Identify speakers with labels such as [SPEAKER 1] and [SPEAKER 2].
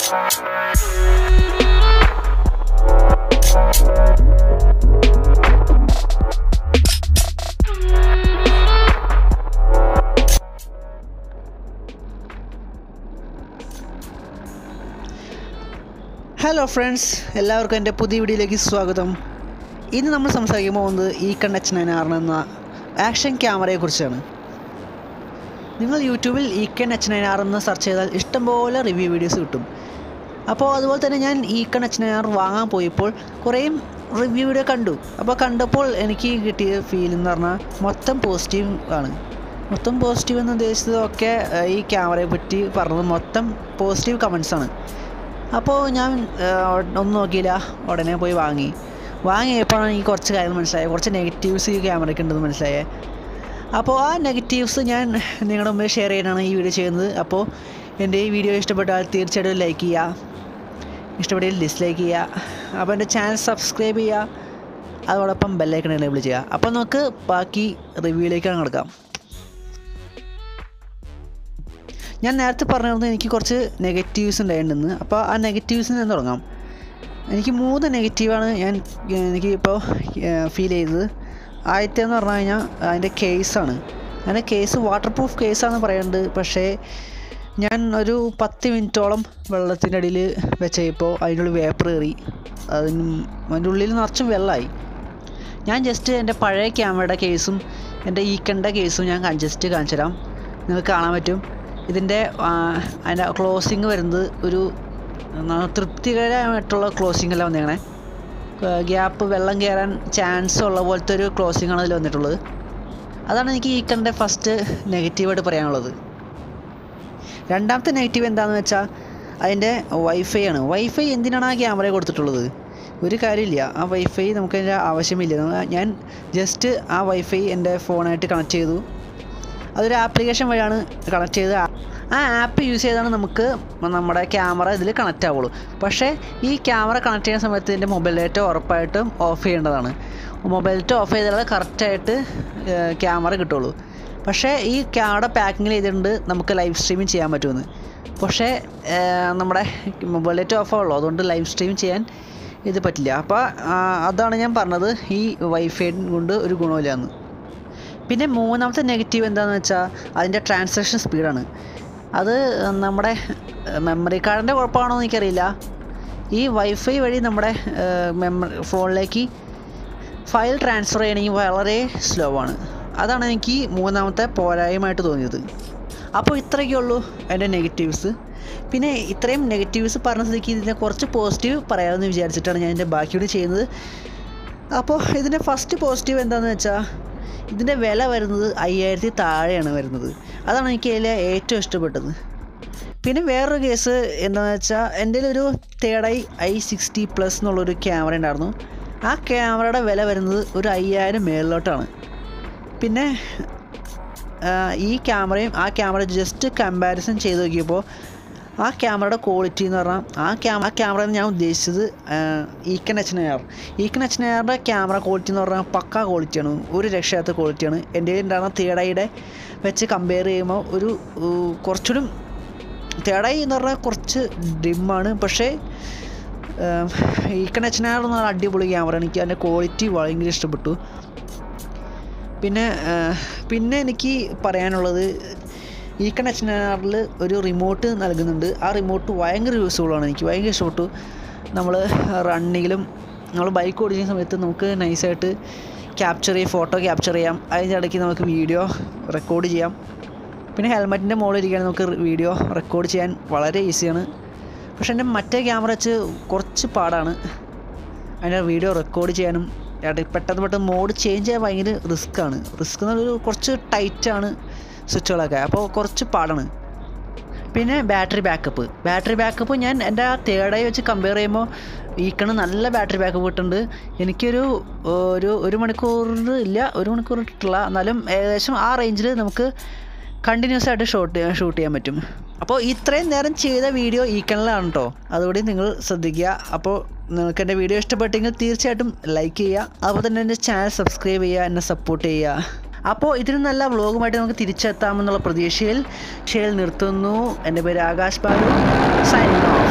[SPEAKER 1] hello friends എല്ലാവർക്കും എൻ്റെ പുതിയ വീഡിയോയിലേക്ക് സ്വാഗതം ഇന്ന് നമ്മൾ സംസാരിക്കാൻ പോകുന്നത് ഈ കണ്ണച്ചൻ നയനാർ എന്ന ആക്ഷൻ ക്യാമറയെക്കുറിച്ചാണ് നിങ്ങൾ യൂട്യൂബിൽ ഈ കൺ എച്ച് നയൻ ആർ എന്ന് സെർച്ച് ചെയ്താൽ ഇഷ്ടംപോലെ റിവ്യൂ വീഡിയോസ് കിട്ടും അപ്പോൾ അതുപോലെ തന്നെ ഞാൻ ഈ കൺ എച്ച് നയൻ ആർ വാങ്ങാൻ പോയപ്പോൾ കുറേ റിവ്യൂ വീഡിയോ കണ്ടു അപ്പോൾ കണ്ടപ്പോൾ എനിക്ക് കിട്ടിയ ഫീൽ എന്ന് പറഞ്ഞാൽ മൊത്തം പോസിറ്റീവ് ആണ് മൊത്തം പോസിറ്റീവ് എന്ന് ഉദ്ദേശിച്ചത് ഒക്കെ ഏഹ്, ഈ ക്യാമറയെ പറ്റി പറഞ്ഞത് മൊത്തം പോസിറ്റീവ് കമൻസ് ആണ് അപ്പോൾ ഞാൻ ഏഹ്, ഒന്നും നോക്കിയില്ല ഉടനെ പോയി വാങ്ങി വാങ്ങിയപ്പോഴാണ് എനിക്ക് കുറച്ച് കാര്യങ്ങൾ മനസ്സിലായത് കുറച്ച് നെഗറ്റീവ്സ് ഈ ക്യാമറയ്ക്ക് ഉണ്ടെന്ന് മനസ്സിലായേ അപ്പോൾ ആ നെഗറ്റീവ്സ് ഞാൻ നിങ്ങളുടെ മുമ്പിൽ ഷെയർ ചെയ്യാനാണ് ഈ വീഡിയോ ചെയ്യുന്നത് അപ്പോൾ എൻ്റെ ഈ വീഡിയോ ഇഷ്ടപ്പെട്ടാൽ തീർച്ചയായിട്ടും ലൈക്ക് ചെയ്യുക ഇഷ്ടപ്പെട്ടാൽ ഡിസ്ലൈക്ക് ചെയ്യുക അപ്പോൾ എൻ്റെ ചാനൽ സബ്സ്ക്രൈബ് ചെയ്യുക അതോടൊപ്പം ബെല്ലൈക്കൺ എനേബിൾ ചെയ്യുക അപ്പോൾ നമുക്ക് ബാക്കി റിവ്യൂയിലേക്കാണ് കിടക്കാം ഞാൻ നേരത്തെ പറഞ്ഞിരുന്നു എനിക്ക് കുറച്ച് നെഗറ്റീവ്സ് ഉണ്ടായിട്ടുണ്ടെന്ന് അപ്പോൾ ആ നെഗറ്റീവ്സിൽ നിന്ന് തുടങ്ങാം എനിക്ക് മൂന്ന് നെഗറ്റീവാണ് ഞാൻ എനിക്ക് ഇപ്പോൾ ഫീൽ ചെയ്തത് ആദ്യത്തെ എന്ന് പറഞ്ഞു കഴിഞ്ഞാൽ അതിൻ്റെ കേസാണ് അതിൻ്റെ കേസ് വാട്ടർ പ്രൂഫ് കേസാണെന്ന് പറയുന്നുണ്ട് പക്ഷേ ഞാൻ ഒരു പത്ത് മിനിറ്റോളം വെള്ളത്തിൻ്റെ അടിയിൽ വെച്ചപ്പോൾ അതിൻ്റെ ഉള്ളിൽ വേപ്പർ കയറി അതിന് അതിൻ്റെ ഉള്ളിൽ നിറച്ചും വെള്ളമായി ഞാൻ ജസ്റ്റ് എൻ്റെ പഴയ ക്യാമറയുടെ കേസും എൻ്റെ ഈക്കണ്ട കേസും ഞാൻ ജസ്റ്റ് കാണിച്ചു തരാം നിങ്ങൾക്ക് കാണാൻ പറ്റും ഇതിൻ്റെ ആ, അതിൻ്റെ ക്ലോസിങ് വരുന്നത് ഒരു ന- തൃപ്തികരമായിട്ടുള്ള ക്ലോസിംഗ് അല്ല വന്നേക്കണേ ഗ്യാപ്പ് വെള്ളം കയറാൻ ചാൻസ് ഉള്ള പോലത്തെ ഒരു ക്ലോസിംഗ് ആണ് അതിൽ വന്നിട്ടുള്ളത് അതാണ് എനിക്ക് ഈ കണ്ട ഫസ്റ്റ് നെഗറ്റീവായിട്ട് പറയാനുള്ളത് രണ്ടാമത്തെ നെഗറ്റീവ് എന്താണെന്ന് വെച്ചാൽ അതിൻ്റെ വൈഫൈ ആണ് വൈഫൈ എന്തിനാണ് ആ ക്യാമറ കൊടുത്തിട്ടുള്ളത് ഒരു കാര്യമില്ല ആ വൈഫൈ നമുക്കതിൻ്റെ ആവശ്യമില്ല നമ്മ- ഞാൻ ജസ്റ്റ് ആ വൈഫൈ എൻ്റെ ഫോണായിട്ട് കണക്ട് ചെയ്തു അതൊരു ആപ്ലിക്കേഷൻ വഴിയാണ് കണക്ട് ചെയ്ത് ആ- ആ ആപ്പ് യൂസ് ചെയ്താണ് നമുക്ക് നമ്മുടെ ക്യാമറ ഇതിൽ കണക്റ്റ് ആവുള്ളൂ പക്ഷേ ഈ ക്യാമറ കണക്ട് ചെയ്യുന്ന സമയത്ത് ഇതിൻ്റെ മൊബൈൽ ഡേറ്റ ഉറപ്പായിട്ടും ഓഫ് ചെയ്യേണ്ടതാണ് മൊബൈൽ ഡേറ്റ ഓഫ് ചെയ്താൽ കറക്റ്റായിട്ട് ക്യാമറ കിട്ടുള്ളൂ പക്ഷേ ഈ ക്യാമറ പാക്കിങ്ങിൽ ചെയ്തിട്ടുണ്ട് നമുക്ക് ലൈവ് സ്ട്രീമിംഗ് ചെയ്യാൻ പറ്റുമെന്ന് പക്ഷേ ഏഹ്, നമ്മുടെ മൊബൈൽ ഡേറ്റ ഓഫ് ആവുള്ളൂ അതുകൊണ്ട് ലൈവ് സ്ട്രീം ചെയ്യാൻ ഇത് പറ്റില്ല അപ്പോൾ ആ, അതാണ് ഞാൻ പറഞ്ഞത് ഈ വൈഫൈ കൊണ്ട് ഒരു ഗുണമില്ല എന്ന് പിന്നെ മൂന്നാമത്തെ നെഗറ്റീവ് എന്താണെന്ന് വെച്ചാൽ അതിൻ്റെ ട്രാൻസാക്ഷൻ സ്പീഡാണ് അത് നമ്മുടെ മെമ്മറി കാർഡിൻ്റെ കുഴപ്പമാണോ എന്ന് എനിക്കറിയില്ല ഈ വൈഫൈ വഴി നമ്മുടെ മെമ്മറി ഫോണിലേക്ക് ഫയൽ ട്രാൻസ്ഫർ ചെയ്യണമെങ്കിൽ വളരെ സ്ലോ ആണ് അതാണ് എനിക്ക് മൂന്നാമത്തെ പോരായ്മയായിട്ട് തോന്നിയത് അപ്പോൾ ഇത്രയൊക്കെ ഉള്ളൂ എൻ്റെ നെഗറ്റീവ്സ് പിന്നെ ഇത്രയും നെഗറ്റീവ്സ് പറഞ്ഞ സ്ഥിതിക്ക് ഇതിനെ കുറച്ച് പോസിറ്റീവ് പറയാമെന്ന് വിചാരിച്ചിട്ടാണ് ഞാൻ ഇതിൻ്റെ ബാക്കിയോട് ചെയ്യുന്നത് അപ്പോൾ ഇതിൻ്റെ ഫസ്റ്റ് പോസിറ്റീവ് എന്താണെന്ന് വെച്ചാൽ ഇതിൻ്റെ വില വരുന്നത് അയ്യായിരത്തി താഴെയാണ് വരുന്നത് അതാണ് എനിക്ക് അതിലെ ഏറ്റവും ഇഷ്ടപ്പെട്ടത് പിന്നെ വേറൊരു കേസ് എന്താണെന്ന് വെച്ചാൽ എൻ്റെ ഒരു third eye I sixty plus എന്നുള്ളൊരു ക്യാമറ ഉണ്ടായിരുന്നു ആ ക്യാമറയുടെ വില വരുന്നത് ഒരു അയ്യായിരം മേളിലോട്ടാണ് പിന്നെ ആ, ഈ ക്യാമറയും ആ ക്യാമറ ജസ്റ്റ് കമ്പാരിസൺ ചെയ്ത് നോക്കിയപ്പോൾ ആ ക്യാമറയുടെ ക്വാളിറ്റി എന്ന് പറഞ്ഞാൽ ആ ക്യാമറ ആ ക്യാമറ ഞാൻ ഉദ്ദേശിച്ചത് Eken H nine Eken H നയറിൻ്റെ ക്യാമറ ക്വാളിറ്റി എന്ന് പറഞ്ഞാൽ പക്കാ ക്വാളിറ്റിയാണ് ഒരു രക്ഷയാത്ത ക്വാളിറ്റിയാണ് എൻ്റെ ഉണ്ടാകുന്ന തേടയുടെ വെച്ച് കമ്പയർ ചെയ്യുമ്പോൾ ഒരു ഉ, കുറച്ചുകൂടി തേടായി എന്ന് പറഞ്ഞാൽ കുറച്ച് ഡിമ്മാണ് പക്ഷേ ഈക്കൻ എച്ച് നയർ എന്ന് പറഞ്ഞാൽ അടിപൊളി ക്യാമറ എനിക്ക് അതിൻ്റെ ക്വാളിറ്റി ഭയങ്കര ഇഷ്ടപ്പെട്ടു പിന്നെ ആ, പിന്നെ എനിക്ക് പറയാനുള്ളത് ഈ കണക്ഷനിൽ ഒരു റിമോട്ട് നൽകുന്നുണ്ട് ആ റിമോട്ട് ഭയങ്കര യൂസ്ഫുള്ളാണ് എനിക്ക് ഭയങ്കര ഇഷ്ടപ്പെട്ടു നമ്മൾ റണ്ണിങ്ങിലും നമ്മൾ ബൈക്ക് ഓടിക്കുന്ന സമയത്ത് നമുക്ക് നൈസായിട്ട് ക്യാപ്ചർ ചെയ്യാം ഫോട്ടോ ക്യാപ്ചർ ചെയ്യാം അതിൻ്റെ ഇടയ്ക്ക് നമുക്ക് വീഡിയോ റെക്കോർഡ് ചെയ്യാം പിന്നെ ഹെൽമെറ്റിൻ്റെ മുകളിൽ ഇരിക്കുകയാണെങ്കിൽ നമുക്ക് വീഡിയോ റെക്കോർഡ് ചെയ്യാൻ വളരെ ഈസിയാണ് പക്ഷേ എൻ്റെ മറ്റേ ക്യാമറ വെച്ച് കുറച്ച് പാടാണ് അതിൻ്റെ വീഡിയോ റെക്കോർഡ് ചെയ്യാനും ഇട- പെട്ടെന്ന് പെട്ടെന്ന് മോഡ് ചേഞ്ച് ചെയ്യാൻ ഭയങ്കര റിസ്ക്കാണ് റിസ്ക് എന്നൊരു കുറച്ച് ടൈറ്റാണ് സ്വിച്ചുകളൊക്കെ അപ്പോൾ കുറച്ച് പാടാണ് പിന്നെ ബാറ്ററി ബാക്കപ്പ് ബാറ്ററി ബാക്കപ്പ് ഞാൻ എൻ്റെ ആ തേർഡായി വെച്ച് കമ്പയർ ചെയ്യുമ്പോൾ ഈക്കണ് നല്ല ബാറ്ററി ബാക്കപ്പ് കിട്ടുന്നുണ്ട് എനിക്കൊരു ഒരു ഒരു മണിക്കൂർ ഇല്ല ഒരു മണിക്കൂർ കിട്ടില്ല എന്നാലും ഏകദേശം ആ റേഞ്ചിൽ നമുക്ക് കണ്ടിന്യൂസ് ആയിട്ട് ഷൂട്ട് ഷൂട്ട് ചെയ്യാൻ പറ്റും അപ്പോൾ ഇത്രയും നേരം ചെയ്ത വീഡിയോ ഈ കണലാണ് കേട്ടോ അതുകൂടി നിങ്ങൾ ശ്രദ്ധിക്കുക അപ്പോൾ നിങ്ങൾക്ക് എൻ്റെ വീഡിയോ ഇഷ്ടപ്പെട്ടെങ്കിൽ തീർച്ചയായിട്ടും ലൈക്ക് ചെയ്യുക അതുപോലെ തന്നെ എൻ്റെ ചാനൽ സബ്സ്ക്രൈബ് ചെയ്യുക എന്നെ സപ്പോർട്ട് ചെയ്യുക അപ്പോൾ ഇതിന് നല്ല വ്ളോഗുമായിട്ട് നമുക്ക് തിരിച്ചെത്താമെന്നുള്ള പ്രതീക്ഷയിൽ ഷെയിൽ നിർത്തുന്നു എൻ്റെ പേര് ആകാശ് ബാലു സൈനിങ് ഓഫ്